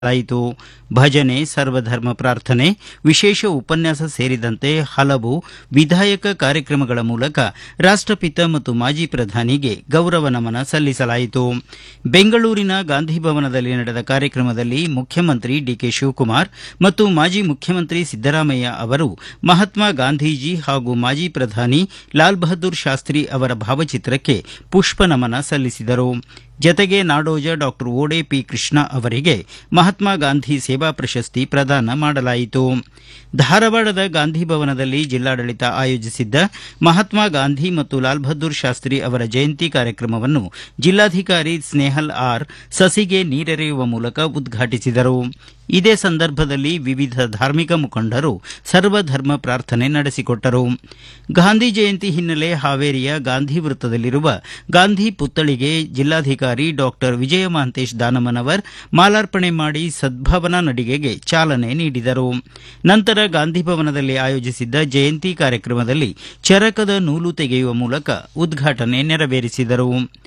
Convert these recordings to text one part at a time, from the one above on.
ಆಯಿತು ಭಜನೆ ಸರ್ವಧರ್ಮ ಪ್ರಾರ್ಥನೆ ವಿಶೇಷ ಉಪನ್ಯಾಸ ಸೇರಿದಂತೆ ಹಲವು ವಿಧಾಯಕ ಕಾರ್ಯಕ್ರಮಗಳ ಮೂಲಕ ರಾಷ್ಟಪಿತ ಮತ್ತು ಮಾಜಿ ಪ್ರಧಾನಿಗೆ ಗೌರವ ನಮನ ಸಲ್ಲಿಸಲಾಯಿತು ಬೆಂಗಳೂರಿನ ಗಾಂಧಿ ಭವನದಲ್ಲಿ ನಡೆದ ಕಾರ್ಯಕ್ರಮದಲ್ಲಿ ಮುಖ್ಯಮಂತ್ರಿ ಡಿಕೆ ಶಿವಕುಮಾರ್ ಮತ್ತು ಮಾಜಿ ಮುಖ್ಯಮಂತ್ರಿ ಸಿದ್ದರಾಮಯ್ಯ ಅವರು ಮಹಾತ್ಮ ಗಾಂಧೀಜಿ ಹಾಗೂ ಮಾಜಿ ಪ್ರಧಾನಿ ಲಾಲ್ ಬಹದ್ದೂರ್ ಶಾಸ್ತ್ರಿ ಅವರ ಭಾವಚಿತ್ರಕ್ಕೆ ಪುಷ್ಪ ನಮನ ಸಲ್ಲಿಸಿದರು ಜತೆಗೆ ನಾಡೋಜ ಡಾಕ್ಟರ್ ಓಡೆ ಪಿ ಕೃಷ್ಣ ಅವರಿಗೆ ಮಹಾತ್ಮ ಗಾಂಧಿ ಸೇವಾ ಪ್ರಶಸ್ತಿ ಪ್ರದಾನ ಮಾಡಲಾಯಿತು ಧಾರವಾಡದ ಗಾಂಧಿ ಭವನದಲ್ಲಿ ಜಿಲ್ಲಾಡಳಿತ ಆಯೋಜಿಸಿದ್ದ ಮಹಾತ್ಮ ಗಾಂಧಿ ಮತ್ತು ಲಾಲ್ ಬಹದ್ದೂರ್ ಶಾಸ್ತ್ರಿ ಅವರ ಜಯಂತಿ ಕಾರ್ಯಕ್ರಮವನ್ನು ಜಿಲ್ಲಾಧಿಕಾರಿ ಸ್ನೇಹಲ್ ಆರ್ ಸಸಿಗೆ ನೀರೆರೆಯುವ ಮೂಲಕ ಉದ್ಘಾಟಿಸಿದರು ಇದೇ ಸಂದರ್ಭದಲ್ಲಿ ವಿವಿಧ ಧಾರ್ಮಿಕ ಮುಖಂಡರು ಸರ್ವಧರ್ಮ ಪ್ರಾರ್ಥನೆ ನಡೆಸಿಕೊಟ್ಟರು ಗಾಂಧಿ ಜಯಂತಿ ಹಿನ್ನೆಲೆ ಹಾವೇರಿಯ ಗಾಂಧಿ ವೃತ್ತದಲ್ಲಿರುವ ಗಾಂಧಿ ಪುತ್ಥಳಿಗೆ ಜಿಲ್ಲಾಧಿಕಾರಿ ಡಾಕ್ಟರ್ ವಿಜಯ ಮಹಾಂತೇಶ್ ದಾನಮ್ಮನವರ್ ಮಾಲಾರ್ಪಣೆ ಮಾಡಿ ಸದ್ಭಾವನಾ ನಡಿಗೆಗೆ ಚಾಲನೆ ನೀಡಿದರು ನಂತರ ಗಾಂಧಿ ಭವನದಲ್ಲಿ ಆಯೋಜಿಸಿದ್ದ ಜಯಂತಿ ಕಾರ್ಯಕ್ರಮದಲ್ಲಿ ಚರಕದ ನೂಲು ತೆಗೆಯುವ ಮೂಲಕ ಉದ್ಘಾಟನೆ ನೆರವೇರಿಸಿದರು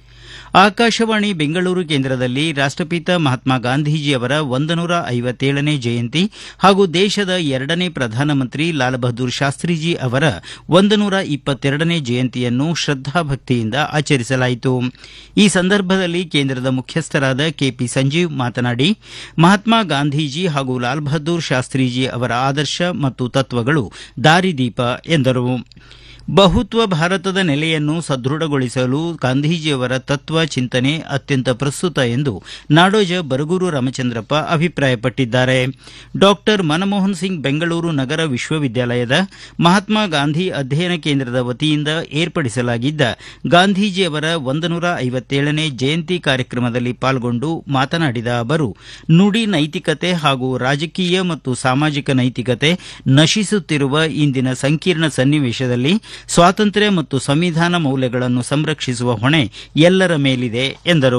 ಆಕಾಶವಾಣಿ ಬೆಂಗಳೂರು ಕೇಂದ್ರದಲ್ಲಿ ರಾಷ್ಟಪಿತ ಮಹಾತ್ಮ ಗಾಂಧೀಜಿ ಅವರ ಒಂದನೂರ ಐವತ್ತೇಳನೇ ಜಯಂತಿ ಹಾಗೂ ದೇಶದ ಎರಡನೇ ಪ್ರಧಾನಮಂತ್ರಿ ಲಾಲ್ ಬಹದ್ದೂರ್ ಶಾಸ್ತ್ರೀಜಿ ಅವರ ಒಂದನೂರ ಇಪ್ಪತ್ತೆರಡನೇ ಜಯಂತಿಯನ್ನು ಶ್ರದ್ದಾಭಕ್ತಿಯಿಂದ ಆಚರಿಸಲಾಯಿತು ಈ ಸಂದರ್ಭದಲ್ಲಿ ಕೇಂದ್ರದ ಮುಖ್ಯಸ್ಥರಾದ ಕೆಪಿ ಸಂಜೀವ್ ಮಾತನಾಡಿ ಮಹಾತ್ಮ ಗಾಂಧೀಜಿ ಹಾಗೂ ಲಾಲ್ ಬಹದ್ದೂರ್ ಶಾಸ್ತ್ರೀಜಿ ಅವರ ಆದರ್ಶ ಮತ್ತು ತತ್ವಗಳು ದಾರಿದೀಪ ಎಂದರು ಬಹುತ್ವ ಭಾರತದ ನೆಲೆಯನ್ನು ಸದೃಢಗೊಳಿಸಲು ಗಾಂಧೀಜಿಯವರ ತತ್ವ ಚಿಂತನೆ ಅತ್ಯಂತ ಪ್ರಸ್ತುತ ಎಂದು ನಾಡೋಜ ಬರಗೂರು ರಾಮಚಂದ್ರಪ್ಪ ಅಭಿಪ್ರಾಯಪಟ್ಟಿದ್ದಾರೆ ಡಾಕ್ಟರ್ ಮನಮೋಹನ್ ಸಿಂಗ್ ಬೆಂಗಳೂರು ನಗರ ವಿಶ್ವವಿದ್ಯಾಲಯದ ಮಹಾತ್ಮ ಗಾಂಧಿ ಅಧ್ಯಯನ ಕೇಂದ್ರದ ವತಿಯಿಂದ ಏರ್ಪಡಿಸಲಾಗಿದ್ದ ಗಾಂಧೀಜಿಯವರ ಒಂದನೂರ ಐವತ್ತೇಳನೇ ಜಯಂತಿ ಕಾರ್ಯಕ್ರಮದಲ್ಲಿ ಪಾಲ್ಗೊಂಡು ಮಾತನಾಡಿದ ಅವರು ನುಡಿ ನೈತಿಕತೆ ಹಾಗೂ ರಾಜಕೀಯ ಮತ್ತು ಸಾಮಾಜಿಕ ನೈತಿಕತೆ ನಶಿಸುತ್ತಿರುವ ಇಂದಿನ ಸಂಕೀರ್ಣ ಸನ್ನಿವೇಶದಲ್ಲಿ ಸ್ವಾತಂತ್ರ್ಯ ಮತ್ತು ಸಂವಿಧಾನ ಮೌಲ್ಯಗಳನ್ನು ಸಂರಕ್ಷಿಸುವ ಹೊಣೆ ಎಲ್ಲರ ಮೇಲಿದೆ ಎಂದರು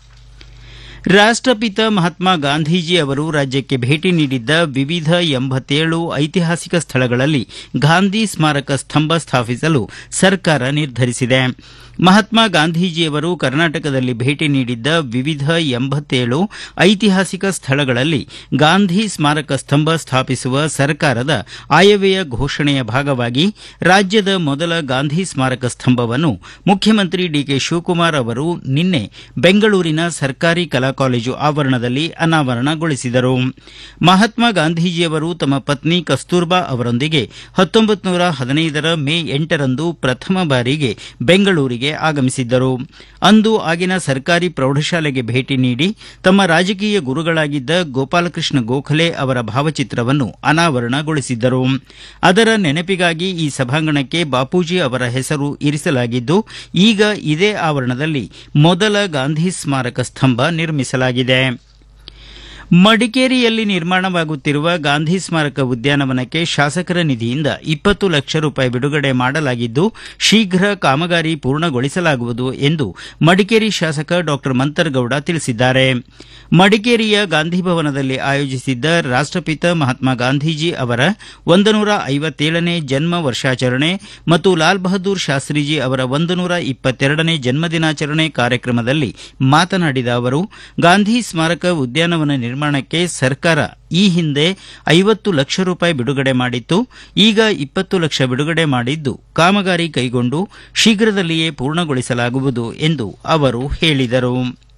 ರಾಷ್ಟಪಿತ ಮಹಾತ್ಮ ಗಾಂಧೀಜಿ ಅವರು ರಾಜ್ಯಕ್ಕೆ ಭೇಟಿ ನೀಡಿದ್ದ ವಿವಿಧ ಎಂಬತ್ತೇಳು ಐತಿಹಾಸಿಕ ಸ್ಥಳಗಳಲ್ಲಿ ಗಾಂಧಿ ಸ್ಮಾರಕ ಸ್ತಂಭ ಸ್ಥಾಪಿಸಲು ಸರ್ಕಾರ ನಿರ್ಧರಿಸಿದೆ ಮಹಾತ್ಮ ಗಾಂಧೀಜಿಯವರು ಕರ್ನಾಟಕದಲ್ಲಿ ಭೇಟಿ ನೀಡಿದ್ದ ವಿವಿಧ ಎಂಬತ್ತೇಳು ಐತಿಹಾಸಿಕ ಸ್ಥಳಗಳಲ್ಲಿ ಗಾಂಧಿ ಸ್ಮಾರಕ ಸ್ತಂಭ ಸ್ಥಾಪಿಸುವ ಸರ್ಕಾರದ ಆಯವ್ಯಯ ಘೋಷಣೆಯ ಭಾಗವಾಗಿ ರಾಜ್ಯದ ಮೊದಲ ಗಾಂಧಿ ಸ್ಮಾರಕ ಸ್ತಂಭವನ್ನು ಮುಖ್ಯಮಂತ್ರಿ ಡಿಕೆ ಶಿವಕುಮಾರ್ ಅವರು ನಿನ್ನೆ ಬೆಂಗಳೂರಿನ ಸರ್ಕಾರಿ ಕಲಾ ಕಾಲೇಜು ಆವರಣದಲ್ಲಿ ಅನಾವರಣಗೊಳಿಸಿದರು ಮಹಾತ್ಮ ಗಾಂಧೀಜಿಯವರು ತಮ್ಮ ಪತ್ನಿ ಕಸ್ತೂರ್ಬಾ ಅವರೊಂದಿಗೆ ಹತ್ತೊಂಬತ್ತು ನೂರ ಹದಿನೈದರ ಮೇ ಎಂಟರಂದು ಪ್ರಥಮ ಬಾರಿಗೆ ಬೆಂಗಳೂರಿಗೆ ಆಗಮಿಸಿದ್ದರು ಅಂದು ಆಗಿನ ಸರ್ಕಾರಿ ಪ್ರೌಢಶಾಲೆಗೆ ಭೇಟಿ ನೀಡಿ ತಮ್ಮ ರಾಜಕೀಯ ಗುರುಗಳಾಗಿದ್ದ ಗೋಪಾಲಕೃಷ್ಣ ಗೋಖಲೆ ಅವರ ಭಾವಚಿತ್ರವನ್ನು ಅನಾವರಣಗೊಳಿಸಿದ್ದರು ಅದರ ನೆನಪಿಗಾಗಿ ಈ ಸಭಾಂಗಣಕ್ಕೆ ಬಾಪೂಜಿ ಅವರ ಹೆಸರು ಇರಿಸಲಾಗಿದ್ದು ಈಗ ಇದೇ ಆವರಣದಲ್ಲಿ ಮೊದಲ ಗಾಂಧಿ ಸ್ಮಾರಕ ಸ್ತಂಭ ನಿರ್ಮಿಸಲಾಗಿದೆ ಮಡಿಕೇರಿಯಲ್ಲಿ ನಿರ್ಮಾಣವಾಗುತ್ತಿರುವ ಗಾಂಧಿ ಸ್ಮಾರಕ ಉದ್ಯಾನವನಕ್ಕೆ ಶಾಸಕರ ನಿಧಿಯಿಂದ ಇಪ್ಪತ್ತು ಲಕ್ಷ ರೂಪಾಯಿ ಬಿಡುಗಡೆ ಮಾಡಲಾಗಿದ್ದು ಶೀಘ್ರ ಕಾಮಗಾರಿ ಪೂರ್ಣಗೊಳಿಸಲಾಗುವುದು ಎಂದು ಮಡಿಕೇರಿ ಶಾಸಕ ಡಾಕ್ಟರ್ ಮಂತರಗೌಡ ತಿಳಿಸಿದ್ದಾರೆ ಮಡಿಕೇರಿಯ ಗಾಂಧಿ ಭವನದಲ್ಲಿ ಆಯೋಜಿಸಿದ್ದ ರಾಷ್ಟಪಿತ ಮಹಾತ್ಮ ಗಾಂಧೀಜಿ ಅವರ ಒಂದನೂರ ಐವತ್ತೇಳನೇ ಜನ್ಮ ವರ್ಷಾಚರಣೆ ಮತ್ತು ಲಾಲ್ ಬಹದ್ದೂರ್ ಶಾಸ್ತ್ರೀಜಿ ಅವರ ಒಂದನೂರ ಇಪ್ಪತ್ತೆರಡನೇ ಜನ್ಮದಿನಾಚರಣೆ ಕಾರ್ಯಕ್ರಮದಲ್ಲಿ ಮಾತನಾಡಿದ ಅವರು ಗಾಂಧಿ ಸ್ಮಾರಕ ಉದ್ಯಾನವನ ನಿರ್ಮಾಣಕ್ಕೆ ಸರ್ಕಾರ ಈ ಹಿಂದೆ ಐವತ್ತು ಲಕ್ಷ ರೂಪಾಯಿ ಬಿಡುಗಡೆ ಮಾಡಿತ್ತು ಈಗ ಇಪ್ಪತ್ತು ಲಕ್ಷ ಬಿಡುಗಡೆ ಮಾಡಿದ್ದು ಕಾಮಗಾರಿ ಕೈಗೊಂಡು ಶೀಘ್ರದಲ್ಲಿಯೇ ಪೂರ್ಣಗೊಳಿಸಲಾಗುವುದು ಎಂದು ಅವರು ಹೇಳಿದರು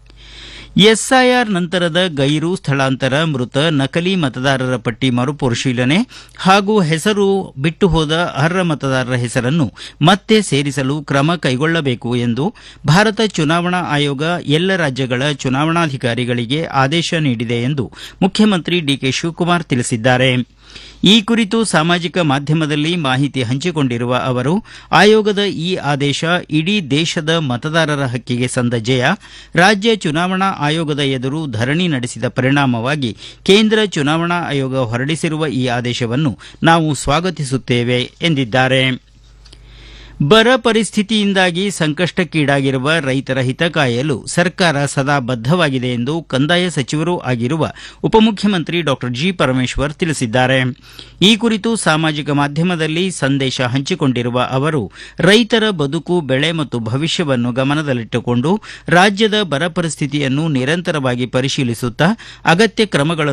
ಎಸ್ಐಆರ್ ನಂತರದ ಗೈರು ಸ್ಥಳಾಂತರ ಮೃತ ನಕಲಿ ಮತದಾರರ ಪಟ್ಟಿ ಮರುಪರಿಶೀಲನೆ ಹಾಗೂ ಹೆಸರು ಬಿಟ್ಟು ಹೋದ ಅರ್ಹ ಮತದಾರರ ಹೆಸರನ್ನು ಮತ್ತೆ ಸೇರಿಸಲು ಕ್ರಮ ಕೈಗೊಳ್ಳಬೇಕು ಎಂದು ಭಾರತ ಚುನಾವಣಾ ಆಯೋಗ ಎಲ್ಲ ರಾಜ್ಯಗಳ ಚುನಾವಣಾಧಿಕಾರಿಗಳಿಗೆ ಆದೇಶ ನೀಡಿದೆ ಎಂದು ಮುಖ್ಯಮಂತ್ರಿ ಡಿಕೆ ಶಿವಕುಮಾರ್ ತಿಳಿಸಿದ್ದಾರೆ ಈ ಕುರಿತು ಸಾಮಾಜಿಕ ಮಾಧ್ಯಮದಲ್ಲಿ ಮಾಹಿತಿ ಹಂಚಿಕೊಂಡಿರುವ ಅವರು ಆಯೋಗದ ಈ ಆದೇಶ ಇಡೀ ದೇಶದ ಮತದಾರರ ಹಕ್ಕಿಗೆ ಸಂದ ಜಯ ರಾಜ್ಯ ಚುನಾವಣಾ ಆಯೋಗದ ಎದುರು ಧರಣಿ ನಡೆಸಿದ ಪರಿಣಾಮವಾಗಿ ಕೇಂದ್ರ ಚುನಾವಣಾ ಆಯೋಗ ಹೊರಡಿಸಿರುವ ಈ ಆದೇಶವನ್ನು ನಾವು ಸ್ವಾಗತಿಸುತ್ತೇವೆ ಎಂದಿದ್ದಾರೆ ಬರ ಪರಿಸ್ಥಿತಿಯಿಂದಾಗಿ ಸಂಕಷ್ಟಕ್ಕೀಡಾಗಿರುವ ರೈತರ ಹಿತ ಕಾಯಲು ಸರ್ಕಾರ ಸದಾ ಬದ್ದವಾಗಿದೆ ಎಂದು ಕಂದಾಯ ಸಚಿವರೂ ಆಗಿರುವ ಉಪಮುಖ್ಯಮಂತ್ರಿ ಡಾಕ್ಟರ್ ಜಿ ಪರಮೇಶ್ವರ್ ತಿಳಿಸಿದ್ದಾರೆ ಈ ಕುರಿತು ಸಾಮಾಜಿಕ ಮಾಧ್ಯಮದಲ್ಲಿ ಸಂದೇಶ ಹಂಚಿಕೊಂಡಿರುವ ಅವರು ರೈತರ ಬದುಕು ಬೆಳೆ ಮತ್ತು ಭವಿಷ್ಯವನ್ನು ಗಮನದಲ್ಲಿಟ್ಟುಕೊಂಡು ರಾಜ್ಯದ ಬರ ಪರಿಸ್ಥಿತಿಯನ್ನು ನಿರಂತರವಾಗಿ ಪರಿಶೀಲಿಸುತ್ತಾ ಅಗತ್ಯ ಕ್ರಮಗಳನ್ನು